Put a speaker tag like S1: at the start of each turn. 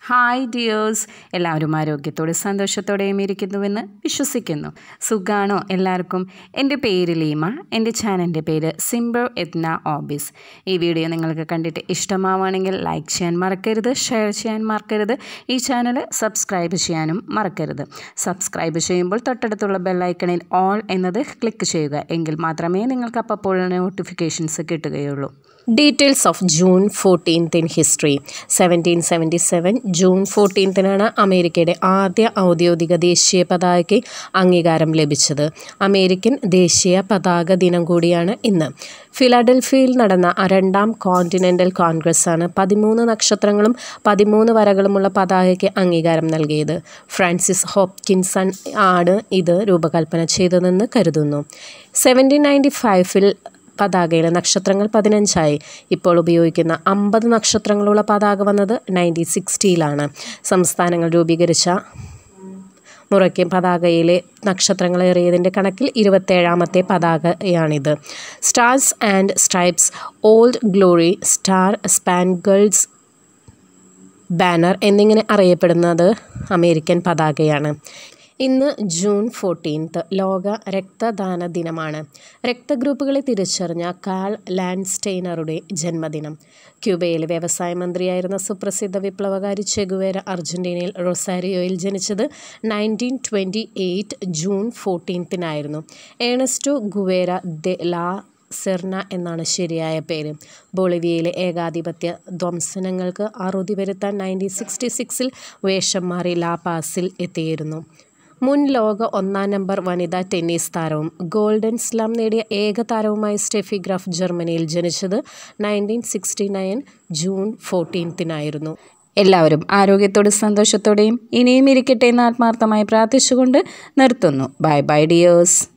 S1: hi dears എല്ലാവരും ആരോഗ്യത്തോടെ സന്തോഷത്തോടെയും ഇരിക്കുന്നുവെന്ന് വിശ്വസിക്കുന്നു സുഖാണോ എല്ലാവർക്കും എൻ്റെ പേര് ലീമ എൻ്റെ ചാനലിൻ്റെ പേര് സിംബർ എത്ന ഓബീസ് ഈ വീഡിയോ നിങ്ങൾക്ക് കണ്ടിട്ട് ഇഷ്ടമാവുകയാണെങ്കിൽ ലൈക്ക് ചെയ്യാൻ മറക്കരുത് ഷെയർ ചെയ്യാൻ മറക്കരുത് ഈ ചാനൽ സബ്സ്ക്രൈബ് ചെയ്യാനും മറക്കരുത് സബ്സ്ക്രൈബ് ചെയ്യുമ്പോൾ തൊട്ടടുത്തുള്ള ബെല്ലൈക്കണിൽ ഓൾ എന്നത് ക്ലിക്ക് ചെയ്യുക എങ്കിൽ മാത്രമേ നിങ്ങൾക്ക് അപ്പോൾ നോട്ടിഫിക്കേഷൻസ് കിട്ടുകയുള്ളൂ
S2: details of June fourteenth in history seventeen seventy seven June ഫോർട്ടീൻത്തിനാണ് അമേരിക്കയുടെ ആദ്യ ഔദ്യോഗിക ദേശീയ പതാകയ്ക്ക് അംഗീകാരം ലഭിച്ചത് അമേരിക്കൻ ദേശീയ പതാക ദിനം കൂടിയാണ് ഇന്ന് ഫിലാഡൽഫിയയിൽ നടന്ന രണ്ടാം കോണ്ടിനെൻ്റൽ കോൺഗ്രസ്സാണ് പതിമൂന്ന് നക്ഷത്രങ്ങളും പതിമൂന്ന് വരകളുമുള്ള പതാകയ്ക്ക് അംഗീകാരം നൽകിയത് ഫ്രാൻസിസ് ഹോപ്കിൻസൺ ആണ് ഇത് രൂപകൽപ്പന ചെയ്തതെന്ന് കരുതുന്നു സെവൻറ്റീൻ നയൻറ്റി ഫൈവിൽ പതാകയിലെ നക്ഷത്രങ്ങൾ പതിനഞ്ചായി ഇപ്പോൾ ഉപയോഗിക്കുന്ന അമ്പത് നക്ഷത്രങ്ങളുള്ള പതാക വന്നത് നയൻറ്റീൻ സിക്സ്റ്റിയിലാണ് സംസ്ഥാനങ്ങൾ രൂപീകരിച്ച മുറയ്ക്ക് പതാകയിലെ നക്ഷത്രങ്ങളേറിയതിൻ്റെ കണക്കിൽ ഇരുപത്തേഴാമത്തെ പതാകയാണിത് stars and stripes old glory star spangles banner എന്നിങ്ങനെ അറിയപ്പെടുന്നത് അമേരിക്കൻ പതാകയാണ് ഇന്ന് ജൂൺ ഫോർട്ടീൻത്ത് ലോക രക്തദാന ദിനമാണ് രക്തഗ്രൂപ്പുകളെ തിരിച്ചറിഞ്ഞ കാൾ ലാൻഡ്സ്റ്റെയ്നറുടെ ജന്മദിനം ക്യൂബയിലെ വ്യവസായ മന്ത്രിയായിരുന്ന സുപ്രസിദ്ധ വിപ്ലവകാരി ചെഗുവേര അർജൻറ്റീനയിൽ റൊസാരിയോയിൽ ജനിച്ചത് നയൻറ്റീൻ ട്വൻറ്റി എയ്റ്റ് ജൂൺ ഫോർട്ടീൻത്തിനായിരുന്നു Ernesto Guevara de la Serna എന്നാണ് ശരിയായ പേര് ബൊളിവിയയിലെ ഏകാധിപത്യ ധ്വംസനങ്ങൾക്ക് അറുതി വരുത്താൻ നയൻറ്റീൻ സിക്സ്റ്റി സിക്സിൽ വേഷം മാറി ലാപാസിൽ എത്തിയിരുന്നു മുൻ ലോക ഒന്നാം നമ്പർ വനിതാ ടെന്നീസ് താരവും ഗോൾഡൻ സ്ലാം നേടിയ ഏക താരവുമായ സ്റ്റെഫി ഗ്രാഫ് ജർമ്മനിയിൽ ജനിച്ചത് നയൻറ്റീൻ സിക്സ്റ്റി നയൻ ജൂൺ ഫോർട്ടീൻത്തിനായിരുന്നു
S1: എല്ലാവരും ആരോഗ്യത്തോടും സന്തോഷത്തോടെയും ഇനിയും ഇരിക്കട്ടെ എന്ന് ആത്മാർത്ഥമായി പ്രാർത്ഥിച്ചുകൊണ്ട് നിർത്തുന്നു ബൈ ബൈ ഡിയേഴ്സ്